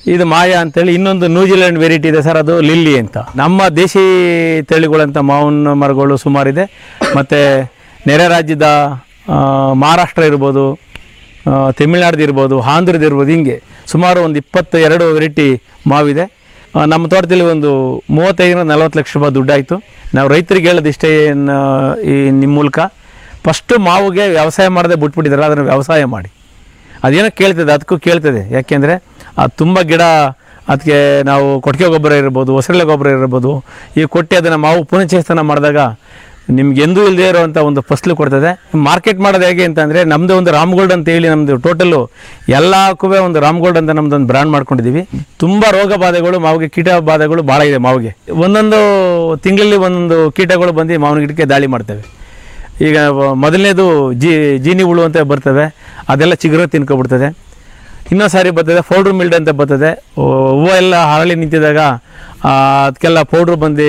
ಇದು ಮಾಯಾ ಅಂತೇಳಿ ಇನ್ನೊಂದು ನ್ಯೂಜಿಲೆಂಡ್ ವೆರೈಟಿ ಇದೆ ಸರ್ ಅದು ಲಿಲ್ಲಿ ಅಂತ ನಮ್ಮ ದೇಶಿ ತಳಿಗಳಂತ ಮಾವಿನ ಮರಗಳು ಸುಮಾರಿದೆ ಮತ್ತು ನೆರೆ ರಾಜ್ಯದ ಆ, ಮಹಾರಾಷ್ಟ್ರ ಇರ್ಬೋದು ಆ, ತಮಿಳ್ನಾಡ್ದು ಇರ್ಬೋದು ಆಂಧ್ರದ್ದು ಇರ್ಬೋದು ಹಿಂಗೆ ಸುಮಾರು ಒಂದು ಇಪ್ಪತ್ತು ಎರಡು ವೆರೈಟಿ ಮಾವಿದೆ ಆ, ನಮ್ಮ ತೋಟದಲ್ಲಿ ಒಂದು ಮೂವತ್ತೈದರಿಂದ ನಲವತ್ತು ಲಕ್ಷ ರೂಪಾಯಿ ದುಡ್ಡಾಯಿತು ನಾವು ರೈತರಿಗೆ ಹೇಳೋದಿಷ್ಟೇ ಏನು ಈ ನಿಮ್ಮ ಮೂಲಕ ಫಸ್ಟು ಮಾವಿಗೆ ವ್ಯವಸಾಯ ಮಾಡದೆ ಬಿಟ್ಬಿಟ್ಟಿದ್ದಾರೆ ಅದನ್ನು ವ್ಯವಸಾಯ ಮಾಡಿ ಅದೇನೋ ಕೇಳ್ತದೆ ಅದಕ್ಕೂ ಕೇಳ್ತದೆ ಯಾಕೆಂದರೆ ಅದು ತುಂಬ ಗಿಡ ಅದಕ್ಕೆ ನಾವು ಕೊಟ್ಟಿಗೆ ಗೊಬ್ಬರ ಇರ್ಬೋದು ಹೊಸರಳೆ ಗೊಬ್ಬರ ಇರ್ಬೋದು ಈ ಕೊಟ್ಟು ಅದನ್ನು ಮಾವು ಪುನಶ್ಚೇತನ ಮಾಡಿದಾಗ ನಿಮ್ಗೆ ಎಂದೂ ಇಲ್ಲದೆ ಇರೋವಂಥ ಒಂದು ಫಸಲು ಕೊಡ್ತದೆ ಮಾರ್ಕೆಟ್ ಮಾಡೋದು ಹೇಗೆ ಅಂತಂದರೆ ನಮ್ಮದು ಒಂದು ರಾಮ್ ಗೋಲ್ಡ್ ಅಂತ ಹೇಳಿ ನಮ್ಮದು ಟೋಟಲ್ಲು ಎಲ್ಲಕ್ಕೂ ಒಂದು ರಾಮ್ ಗೋಲ್ಡ್ ಅಂತ ನಮ್ದು ಒಂದು ಬ್ರ್ಯಾಂಡ್ ಮಾಡ್ಕೊಂಡಿದ್ದೀವಿ ತುಂಬ ರೋಗ ಬಾಧೆಗಳು ಮಾವಿಗೆ ಕೀಟ ಬಾಧೆಗಳು ಭಾಳ ಇದೆ ಮಾವಿಗೆ ಒಂದೊಂದು ತಿಂಗಳಲ್ಲಿ ಒಂದೊಂದು ಕೀಟಗಳು ಬಂದು ಮಾವಿನ ಗಿಡಕ್ಕೆ ದಾಳಿ ಮಾಡ್ತವೆ ಈಗ ವ- ಮೊದಲನೇದು ಜಿ ಜೀನಿ ಹುಳು ಅಂತ ಬರ್ತವೆ ಅದೆಲ್ಲ ಚಿಗುರು ತಿನ್ಕೊಬಿಡ್ತದೆ ಇನ್ನೊಂದು ಸಾರಿ ಬರ್ತದೆ ಪೌಡ್ರ್ ಮಿಲ್ಡ್ ಅಂತ ಬರ್ತದೆ ಹೂ- ಹೂವು ಎಲ್ಲ ಹರಳಿ ನಿಂತಿದ್ದಾಗ ಆ, ಅದಕ್ಕೆಲ್ಲ ಪೌಡ್ರ್ ಬಂದು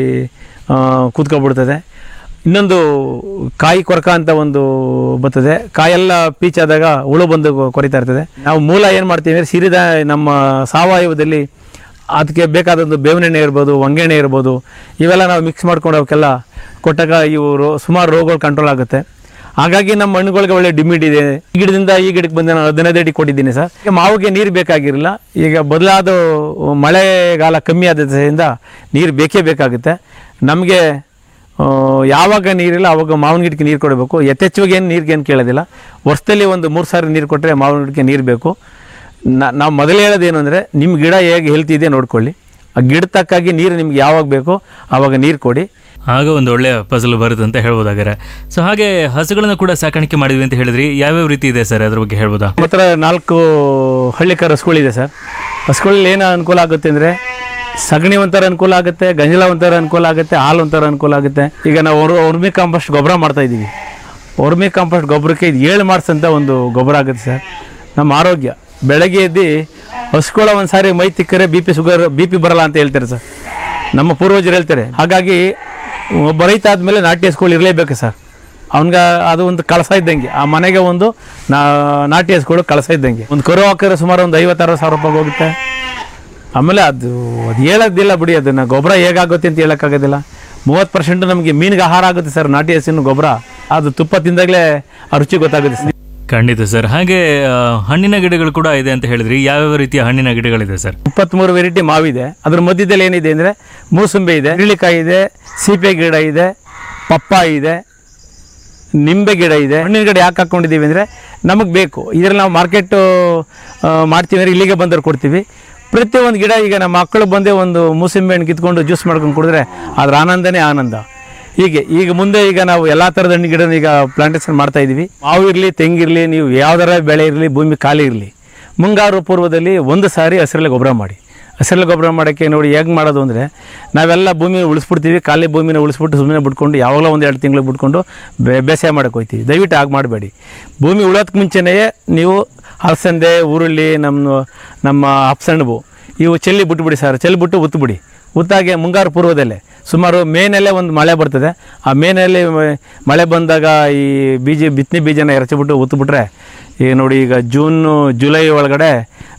ಆ, ಕೂತ್ಕೊಬಿಡ್ತದೆ ಇನ್ನೊಂದು ಕಾಯಿ ಕೊರಕ ಅಂತ ಒಂದು ಬರ್ತದೆ ಕಾಯೆಲ್ಲ ಪೀಚಾದಾಗ ಹುಳು ಬಂದು ಕೊ- ಕೊರಿತಾ ಇರ್ತದೆ ನಾವು ಮೂಲ ಏನು ಮಾಡ್ತೀವಿ ಅಂದರೆ ಸಿರಿದ ನಮ್ಮ ಸಾವಯವದಲ್ಲಿ ಅದಕ್ಕೆ ಬೇಕಾದೊಂದು ಬೇವಿನ ಎಣ್ಣೆ ಇರ್ಬೋದು ಹೊಂಗೆಣ್ಣೆ ಇರ್ಬೋದು ಇವೆಲ್ಲ ನಾವು ಮಿಕ್ಸ್ ಮಾಡ್ಕೊಂಡು ಅವಕ್ಕೆಲ್ಲ ಕೊಟ್ಟಾಗ ಇವು ರೋ ಸುಮಾರು ರೋಗಗಳು ಕಂಟ್ರೋಲ್ ಆಗುತ್ತೆ ಹಾಗಾಗಿ ನಮ್ಮ ಮಣ್ಣುಗಳಿಗೆ ಒಳ್ಳೆ ಡಿಮಿಡ್ ಇದೆ ಈ ಗಿಡದಿಂದ ಈ ಗಿಡಕ್ಕೆ ಬಂದು ನಾನು ಹದಿನೈದು ಅಡಿ ಕೊಟ್ಟಿದ್ದೀನಿ ಸರ್ ಈಗ ಮಾವಿಗೆ ನೀರು ಬೇಕಾಗಿರಲಿಲ್ಲ ಈಗ ಬದಲಾದ ಮಳೆಗಾಲ ಕಮ್ಮಿ ಆದ್ರಿಂದ ನೀರು ಬೇಕೇ ಬೇಕಾಗುತ್ತೆ ನಮಗೆ ಆ, ಯಾವಾಗ ನೀರಿಲ್ಲ ಆವಾಗ ಮಾವಿನ ಗಿಡಕ್ಕೆ ನೀರು ಕೊಡಬೇಕು ಯಥೇಚ್ಛವಾಗಿ ಏನು ನೀರಿಗೆ ಏನು ಕೇಳೋದಿಲ್ಲ ವರ್ಷದಲ್ಲಿ ಒಂದು ಮೂರು ಸಾರಿ ನೀರು ಕೊಟ್ಟರೆ ಮಾವಿನ ಗಿಡಕ್ಕೆ ನೀರು ಬೇಕು ನಾ- ನಾವು ಮೊದಲೇ ಹೇಳೋದೇನು ಅಂದರೆ ನಿಮ್ಮ ಗಿಡ ಹೇಗೆ ಹೆಲ್ತ್ ಇದೆ ನೋಡ್ಕೊಳ್ಳಿ ಆ ಗಿಡ ತಕ್ಕಾಗಿ ನೀರು ನಿಮ್ಗೆ ಯಾವಾಗ ಬೇಕೋ ಆವಾಗ ನೀರು ಕೊಡಿ ಆಗ ಒಂದು ಒಳ್ಳೆಯ ಫಸಲು ಬರುತ್ತೆ ಅಂತ ಹೇಳ್ಬೋದಾಗಾರೆ ಸೊ ಹಾಗೆ ಹಸುಗಳನ್ನು ಕೂಡ ಸಾಕಾಣಿಕೆ ಮಾಡಿದ್ವಿ ಅಂತ ಹೇಳಿದ್ರಿ ಯಾವ್ಯಾವ ರೀತಿ ಇದೆ ಸರ್ ಅದ್ರ ಬಗ್ಗೆ ಹೇಳ್ಬೋದಾ ನಮ್ಮ ಹತ್ರ ನಾಲ್ಕು ಹಳ್ಳಿಕರ ಹಸುಗಳಿದೆ ಸರ್ ಹಸುಗಳಲ್ಲಿ ಏನು ಅನುಕೂಲ ಆಗುತ್ತೆ ಅಂದರೆ ಸಗಣಿ ಒಂಥರ ಅನುಕೂಲ ಆಗುತ್ತೆ ಗಂಜಲ ಒಂಥರ ಅನುಕೂಲ ಆಗುತ್ತೆ ಹಾಲು ಒಂಥರ ಅನುಕೂಲ ಆಗುತ್ತೆ ಈಗ ನಾವು ಅವ್ರ ವರ್ಮಿ ಕಾಂಪೋಸ್ಟ್ ಗೊಬ್ಬರ ಮಾಡ್ತಾ ಇದ್ದೀವಿ ವರ್ಮಿ ಕಾಂಪೋಸ್ಟ್ ಗೊಬ್ಬರಕ್ಕೆ ಇದು ಏಳು ಮಾರ್ಕ್ಸ್ ಅಂತ ಒಂದು ಗೊಬ್ಬರ ಆಗುತ್ತೆ ಸರ್ ನಮ್ಮ ಆರೋಗ್ಯ ಬೆಳಗ್ಗೆ ಎದ್ದು ಹಸುಗಳ ಒಂದು ಸಾರಿ ಮೈ ತಿಕ್ಕರೆ B P sugar B P ಬರಲ್ಲ ಅಂತ ಹೇಳ್ತಾರೆ ಸರ್ ನಮ್ಮ ಪೂರ್ವಜರು ಹೇಳ್ತಾರೆ ಹಾಗಾಗಿ ಒಬ್ಬ ರೈತ ಆದಮೇಲೆ ನಾಟಿ ಹಸುಗಳು ಇರಲೇಬೇಕು ಸರ್ ಅವನ್ಗೆ ಅದು ಒಂದು ಕಳಸ ಇದ್ದಂಗೆ ಆ ಮನೆಗೆ ಒಂದು ನಾ ನಾಟಿ ಹಸುಗಳು ಕಳಸ ಇದ್ದಂಗೆ ಒಂದು ಕರು ಹಾಕಿದ್ರೆ ಸುಮಾರು ಒಂದು ಐವತ್ತಾರು ಸಾವಿರ ರೂಪಾಯಿ ಹೋಗುತ್ತೆ ಆಮೇಲೆ ಅದು ಅದು ಹೇಳೋದಿಲ್ಲ ಬಿಡಿ ಅದನ್ನು ಗೊಬ್ಬರ ಹೇಗಾಗುತ್ತೆ ಅಂತ ಹೇಳೋಕ್ಕಾಗೋದಿಲ್ಲ ಮೂವತ್ತು ಪರ್ಸೆಂಟ್ ನಮಗೆ ಮೀನಿಗೆ ಆಹಾರ ಆಗುತ್ತೆ ಸರ್ ನಾಟಿ ಹಸಿನ ಗೊಬ್ಬರ ಅದು ತುಪ್ಪ ತಿಂದಾಗಲೇ ಆ ರುಚಿ ಗೊತ್ತಾಗುತ್ತೆ ಸರ್ ಖಂಡಿತ ಸರ್ ಹಾಗೆ ಆ, ಹಣ್ಣಿನ ಗಿಡಗಳು ಕೂಡ ಇದೆ ಅಂತ ಹೇಳಿದ್ರಿ ಯಾವ್ಯಾವ ರೀತಿಯ ಹಣ್ಣಿನ ಗಿಡಗಳಿದೆ ಸರ್ ಇಪ್ಪತ್ತ್ಮೂರು ವೆರೈಟಿ ಮಾವಿದೆ ಅದ್ರ ಮಧ್ಯದಲ್ಲಿ ಏನಿದೆ ಅಂದರೆ ಮೂಸಂಬೆ ಇದೆ ಇರಳಿಕಾಯಿ ಇದೆ ಸೀಪೆ ಗಿಡ ಇದೆ ಪಪ್ಪಾಯಿ ಇದೆ ನಿಂಬೆ ಗಿಡ ಇದೆ ಹಣ್ಣಿನ ಗಿಡ ಯಾಕೆ ಹಾಕ್ಕೊಂಡಿದ್ದೀವಿ ಅಂದರೆ ನಮಗೆ ಬೇಕು ಇದರಲ್ಲಿ ನಾವು ಮಾರ್ಕೆಟು ಮಾಡ್ತೀವಿ ಅಂದರೆ ಇಲ್ಲಿಗೆ ಬಂದವ್ರು ಕೊಡ್ತೀವಿ ಪ್ರತಿಯೊಂದು ಗಿಡ ಈಗ ನಮ್ಮ ಮಕ್ಕಳು ಬಂದೇ ಒಂದು ಮೂಸಂಬೆ ಹಣ್ಣು ಕಿತ್ಕೊಂಡು ಜ್ಯೂಸ್ ಮಾಡ್ಕೊಂಡು ಕುಡಿದ್ರೆ ಅದ್ರ ಆನಂದನೇ ಆನಂದ ಹೀಗೆ ಈಗ ಮುಂದೆ ಈಗ ನಾವು ಎಲ್ಲ ಥರದ ಹಣ್ಣು ಗಿಡನ ಈಗ ಪ್ಲಾಂಟೇಶನ್ ಮಾಡ್ತಾ ಇದ್ದೀವಿ ಮಾವು ಇರಲಿ ತೆಂಗಿರಲಿ ನೀವು ಯಾವ್ದಾರ ಬೆಳೆ ಇರಲಿ ಭೂಮಿ ಖಾಲಿ ಇರಲಿ ಮುಂಗಾರು ಪೂರ್ವದಲ್ಲಿ ಒಂದು ಸಾರಿ ಹಸಿರಲೆ ಗೊಬ್ಬರ ಮಾಡಿ ಹಸಿರಲೆ ಗೊಬ್ಬರ ಮಾಡೋಕ್ಕೆ ನೋಡಿ ಹೇಗೆ ಮಾಡೋದು ಅಂದರೆ ನಾವೆಲ್ಲ ಭೂಮಿ ಉಳಿಸ್ಬಿಡ್ತೀವಿ ಖಾಲಿ ಭೂಮಿನ ಉಳಿಸ್ಬಿಟ್ಟು ಸುಮ್ಮನೆ ಬಿಟ್ಕೊಂಡು ಯಾವಾಗಲೋ ಒಂದು ಎರಡು ತಿಂಗಳು ಬಿಟ್ಕೊಂಡು ಬೇ ಬೇಸಾಯ ಮಾಡೋಕೆ ಹೋಗ್ತೀವಿ ದಯವಿಟ್ಟು ಆಗ ಮಾಡಬೇಡಿ ಭೂಮಿ ಉಳೋದಕ್ಕೆ ಮುಂಚೆನೇ ನೀವು ಅಲಸಂದೆ ಉರುಳಿ ನಮ್ಮ ನಮ್ಮ ಹಪ್ಸಣ್ಣವು ಇವು ಚೆಲ್ಲಿ ಬಿಟ್ಬಿಡಿ ಸರ್ ಚೆಲ್ಲಿ ಬಿಟ್ಟು ಉತ್ಬಿಡಿ ಉತ್ತಾಗೆ ಮುಂಗಾರು ಪೂರ್ವದಲ್ಲೇ ಸುಮಾರು ಮೇನಲ್ಲೇ ಒಂದು ಮಳೆ ಬರ್ತದೆ ಆ ಮೇನಲ್ಲಿ ಮ- ಮಳೆ ಬಂದಾಗ ಈ ಬೀಜ ಬಿತ್ತನೆ ಬೀಜನ ಎರಚಿಬಿಟ್ಟು ಉತ್ಬಿಟ್ರೆ ಈಗ ನೋಡಿ ಈಗ ಜೂನು ಜುಲೈ ಒಳಗಡೆ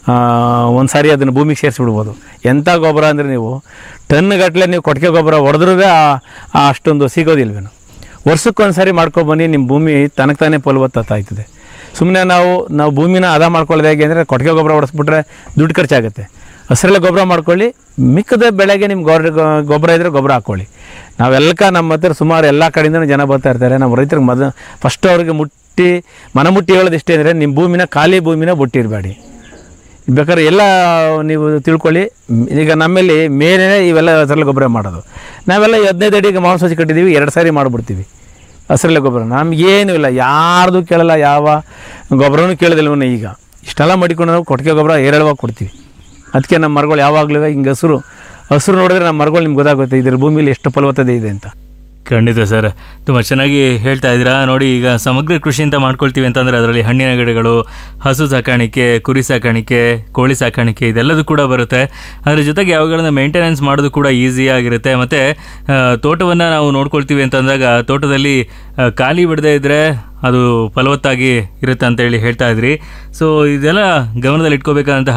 ಒಂದು ಸಾರಿ ಅದನ್ನು ಭೂಮಿಗೆ ಸೇರಿಸ್ಬಿಡ್ಬೋದು ಎಂಥ ಗೊಬ್ಬರ ಅಂದರೆ ನೀವು ಟನ್ ಗಟ್ಟಲೆ ನೀವು ಕೊಟ್ಟಿಗೆ ಗೊಬ್ಬರ ಹೊಡೆದ್ರೂ ಅಷ್ಟೊಂದು ಸಿಗೋದಿಲ್ವೇನು ವರ್ಷಕ್ಕೊಂದು ಸಾರಿ ಮಾಡ್ಕೊಬನ್ನಿ ನಿಮ್ಮ ಭೂಮಿ ತನಗೆ ತಾನೇ ಫಲವತ್ತಾಗ್ತದೆ ಸುಮ್ಮನೆ ನಾವು ನಾವು ಭೂಮಿನ ಹದ ಮಾಡ್ಕೊಳ್ಳೋದು ಹೇಗೆ ಅಂದರೆ ಕೊಟ್ಟಿಗೆ ಗೊಬ್ಬರ ಹೊಡೆಸ್ಬಿಟ್ರೆ ದುಡ್ಡು ಖರ್ಚಾಗುತ್ತೆ ಹಸಿರಲ್ಲೇ ಗೊಬ್ಬರ ಮಾಡ್ಕೊಳ್ಳಿ ಮಿಕ್ಕದ ಬೆಳೆಗೆ ನಿಮ್ಮ ಗೊಬ್ಬರ ಗೊಬ್ಬರ ಇದ್ದರೆ ಗೊಬ್ಬರ ಹಾಕ್ಕೊಳ್ಳಿ ನಾವೆಲ್ಲಕ ನಮ್ಮ ಹತ್ರ ಸುಮಾರು ಎಲ್ಲ ಕಡೆಯಿಂದನೂ ಜನ ಬರ್ತಾ ಇರ್ತಾರೆ ನಮ್ಮ ರೈತರಿಗೆ ಮೊದಲು ಫಸ್ಟ್ ಅವ್ರಿಗೆ ಮುಟ್ಟಿ ಮನ ಮುಟ್ಟಿ ಹೇಳೋದು ಇಷ್ಟೇ ಅಂದರೆ ನಿಮ್ಮ ಭೂಮಿನ ಖಾಲಿ ಭೂಮಿನ ಬುಟ್ಟಿರಬೇಡಿ ಬೇಕಾದ್ರೆ ಎಲ್ಲ ನೀವು ತಿಳ್ಕೊಳ್ಳಿ ಮ್, ಈಗ ನಮ್ಮಲ್ಲಿ ಮೇಲೆ ಇವೆಲ್ಲ ಹಸಿರಲೆ ಗೊಬ್ಬರ ಮಾಡೋದು ನಾವೆಲ್ಲ ಈ ಹದಿನೈದು ಅಡಿಗೆ ಮಾಂಸ ಹಚ್ಚಿ ಕಟ್ಟಿದ್ದೀವಿ ಎರಡು ಸಾರಿ ಮಾಡಿಬಿಡ್ತೀವಿ ಹಸಿರಲೆ ಗೊಬ್ಬರ ನಮಗೇನು ಇಲ್ಲ ಯಾರ್ದು ಕೇಳಲ್ಲ ಯಾವ ಗೊಬ್ಬರನೂ ಕೇಳೋದಿಲ್ವನ್ನ ಈಗ ಇಷ್ಟೆಲ್ಲ ಮಾಡಿಕೊಂಡು ನಾವು ಕೊಟ್ಟಿಗೆ ಗೊಬ್ಬರ ಏರಳವಾಗಿ ಕೊಡ್ತೀವಿ ಅದಕ್ಕೆ ನಮ್ಮ ಮರಗಳು ಯಾವಾಗಲೂ ಹಿಂಗೆ ಹಸಿರು ಹಸಿರು ನೋಡಿದ್ರೆ ನಮ್ಮ ಮರಗಳು ನಿಮ್ಗೆ ಗೊತ್ತಾಗುತ್ತೆ ಇದ್ರ ಭೂಮಿಲಿ ಎಷ್ಟು ಫಲವತ್ತತೆ ಇದೆ ಅಂತ ಖಂಡಿತ ಸರ್ ತುಂಬ ಚೆನ್ನಾಗಿ ಹೇಳ್ತಾ ಇದ್ದೀರಾ ನೋಡಿ ಈಗ ಸಮಗ್ರ ಕೃಷಿ ಅಂತ ಮಾಡ್ಕೊಳ್ತೀವಿ ಅಂತಂದರೆ ಅದರಲ್ಲಿ ಹಣ್ಣಿನ ಗಿಡಗಳು ಹಸು ಸಾಕಾಣಿಕೆ ಕುರಿ ಸಾಕಾಣಿಕೆ ಕೋಳಿ ಸಾಕಾಣಿಕೆ ಇದೆಲ್ಲದೂ ಕೂಡ ಬರುತ್ತೆ ಅದರ ಜೊತೆಗೆ ಅವುಗಳನ್ನ ಮೇಂಟೆನೆನ್ಸ್ ಮಾಡೋದು ಕೂಡ ಈಸಿ ಆಗಿರುತ್ತೆ ಮತ್ತು ತೋಟವನ್ನು ನಾವು ನೋಡ್ಕೊಳ್ತೀವಿ ಅಂತಂದಾಗ ತೋಟದಲ್ಲಿ ಆ, ಖಾಲಿ ಬಿಡದೇ ಇದ್ದರೆ ಅದು ಫಲವತ್ತಾಗಿ ಇರುತ್ತೆ ಅಂತ ಹೇಳಿ ಹೇಳ್ತಾ ಇದ್ರಿ ಸೊ ಇದೆಲ್ಲ ಗಮನದಲ್ಲಿ ಇಟ್ಕೋಬೇಕಾದಂತಹ